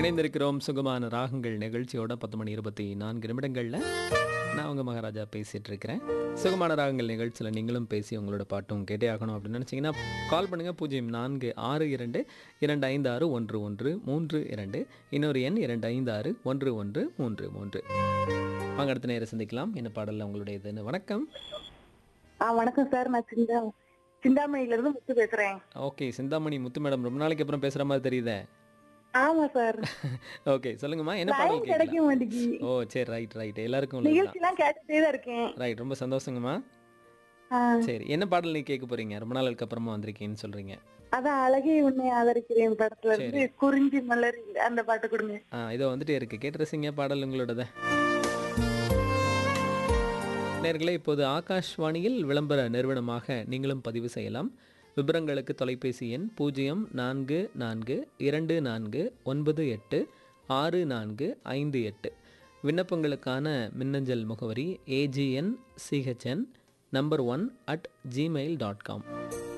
இணைந்திருக்கிறோம் சுகமான ராகங்கள் நிகழ்ச்சியோட பத்து மணி இருபத்தி நான்கு நிமிடங்களில் நான் உங்கள் மகாராஜா பேசிகிட்டு இருக்கிறேன் சுகமான ராகங்கள் நிகழ்ச்சியில் நீங்களும் பேசி உங்களோட பாட்டும் கேட்டே ஆகணும் அப்படின்னு நினச்சிங்கன்னா கால் பண்ணுங்கள் பூஜ்ஜியம் நான்கு ஆறு இரண்டு இரண்டு ஐந்து ஆறு ஒன்று ஒன்று மூன்று இரண்டு இன்னொரு எண் இரண்டு ஐந்து ஆறு ஒன்று ஒன்று மூன்று மூன்று வாங்க அடுத்த நேரம் சந்திக்கலாம் என்ன பாடலில் உங்களுடைய இதுன்னு வணக்கம் ஆ வணக்கம் சார் நான் சிந்தா சிந்தாமணில இருந்து முத்து பேசுறேன் ஓகே சிந்தாமணி முத்து மேடம் ரொம்ப நாளைக்கு அப்புறம் பேசுகிற மாதிரி தெரியுதே ஆமா சார் ஓகே சொல்லுங்கம்மா என்ன பாடல் டைம் கிடைக்க கேட்கலாம் மாட்டேங்குது ஓ சரி ரைட் ரைட் எல்லாருக்கும் உள்ளது நிகழ்ச்சி எல்லாம் கேட்டுட்டே தான் இருக்கேன் ரைட் ரொம்ப சந்தோஷங்கம்மா ஆ, சரி என்ன பாடல் நீ கேட்க போறீங்க ரொம்ப நாளுக்கு அப்புறமா வந்திருக்கீங்கன்னு சொல்றீங்க அதான் அழகே உன்னை ஆதரிக்கிறேன் படத்துல இருந்து குறிஞ்சி மலர் அந்த பாட்டு கொடுங்க ஆ இதோ வந்துட்டே இருக்கு கேட்டு ரசிங்க பாடல் உங்களோடத நேர்களே இப்போது ஆகாஷ்வாணியில் விளம்பர நிறுவனமாக நீங்களும் பதிவு செய்யலாம் விவரங்களுக்கு தொலைபேசி எண் பூஜ்ஜியம் நான்கு நான்கு இரண்டு நான்கு ஒன்பது எட்டு ஆறு நான்கு ஐந்து எட்டு விண்ணப்பங்களுக்கான மின்னஞ்சல் முகவரி AGN CHN number one at Gmail dot com